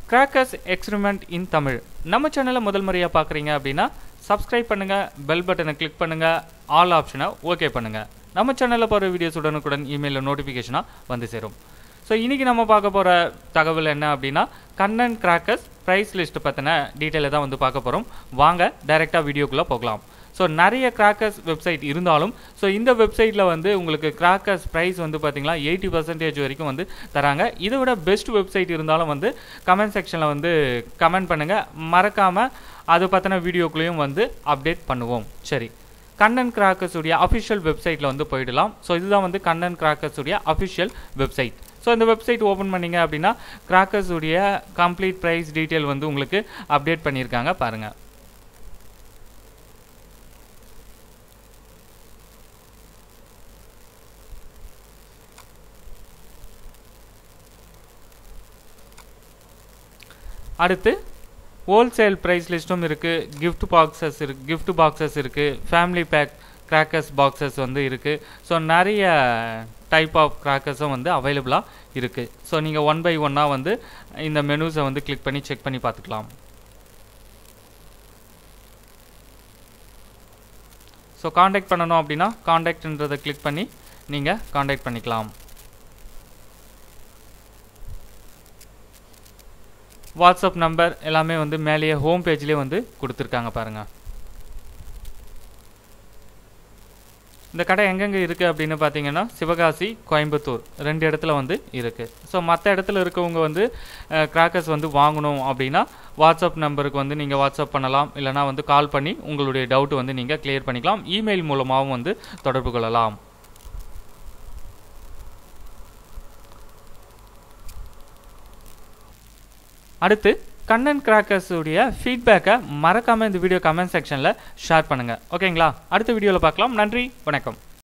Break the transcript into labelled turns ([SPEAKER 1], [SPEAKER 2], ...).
[SPEAKER 1] crackers experiment இன் தமிழ் நம்ம சேனலை முதல் முறையாக பார்க்குறீங்க அப்படின்னா சப்ஸ்கிரைப் பண்ணுங்கள் பெல் பட்டனை கிளிக் பண்ணுங்கள் ஆல் ஆப்ஷனை ஓகே பண்ணுங்கள் நம்ம சேனலில் போகிற வீடியோஸ் உடனுக்குடன் இமெயிலில் நோட்டிஃபிகேஷனாக வந்து சேரும் ஸோ இன்றைக்கி நம்ம பார்க்க போகிற தகவல் என்ன அப்படின்னா கண்ணன் கிராக்கர்ஸ் ப்ரைஸ் லிஸ்ட் பற்றின டீட்டெயிலை தான் வந்து பார்க்க போகிறோம் வாங்க டைரெக்டாக வீடியோக்குள்ளே போகலாம் ஸோ நிறைய கிராக்கர்ஸ் வெப்சைட் இருந்தாலும் ஸோ இந்த வெப்சைட்டில் வந்து உங்களுக்கு கிராக்கர்ஸ் ப்ரைஸ் வந்து பார்த்தீங்கன்னா எயிட்டி பர்சன்டேஜ் வரைக்கும் வந்து தராங்க இதை விட பெஸ்ட் வெப்சைட் இருந்தாலும் வந்து கமெண்ட் செக்ஷனில் வந்து கமெண்ட் பண்ணுங்கள் மறக்காமல் அதை பற்றின வீடியோக்குள்ளேயும் வந்து அப்டேட் பண்ணுவோம் சரி கண்ணன் கிராக்கர்ஸ் உடைய அஃபிஷியல் வெப்சைட்டில் வந்து போயிடலாம் ஸோ இதுதான் வந்து கண்ணன் கிராக்கர்ஸ் உடைய அஃபிஷியல் வெப்சைட் ஸோ இந்த வெப்சைட் ஓப்பன் பண்ணீங்க அப்படின்னா கிராக்கர்ஸ் உடைய கம்ப்ளீட் ப்ரைஸ் டீட்டெயில் வந்து உங்களுக்கு அப்டேட் பண்ணியிருக்காங்க பாருங்கள் அடுத்து ஹோல்சேல் ப்ரைஸ் லிஸ்ட்டும் இருக்குது கிஃப்ட் பாக்ஸஸ் இருக்குது கிஃப்ட் பாக்ஸஸ் இருக்குது ஃபேமிலி பேக் கிராக்கர்ஸ் பாக்ஸஸ் வந்து இருக்குது ஸோ நிறைய டைப் ஆஃப் கிராக்கர்ஸும் வந்து அவைலபிளாக இருக்குது ஸோ நீங்கள் ஒன் பை ஒன்னாக வந்து இந்த மெனூஸை வந்து கிளிக் பண்ணி செக் பண்ணி பார்த்துக்கலாம் ஸோ காண்டாக்ட் பண்ணணும் அப்படின்னா காண்டாக்ட்ன்றதை கிளிக் பண்ணி நீங்கள் காண்டாக்ட் பண்ணிக்கலாம் வாட்ஸ்அப் நம்பர் எல்லாமே வந்து மேலேயே ஹோம் பேஜ்லேயே வந்து கொடுத்துருக்காங்க பாருங்கள் இந்த கடை எங்கெங்கே இருக்குது அப்படின்னு பார்த்தீங்கன்னா சிவகாசி கோயம்புத்தூர் ரெண்டு இடத்துல வந்து இருக்குது ஸோ மற்ற இடத்துல இருக்கவங்க வந்து கிராக்கர்ஸ் வந்து வாங்கணும் அப்படின்னா வாட்ஸ்அப் நம்பருக்கு வந்து நீங்கள் வாட்ஸ்அப் பண்ணலாம் இல்லைனா வந்து கால் பண்ணி உங்களுடைய டவுட் வந்து நீங்கள் கிளியர் பண்ணிக்கலாம் இமெயில் மூலமாகவும் வந்து தொடர்பு கொள்ளலாம் அடுத்து கண்ணன் கிராக்கர்ஸ் உடைய ஃபீட்பேக்கை மறக்காமல் இந்த வீடியோ கமெண்ட் செக்ஷனில் ஷேர் பண்ணுங்கள் ஓகேங்களா அடுத்த வீடியோவில் பார்க்கலாம் நன்றி வணக்கம்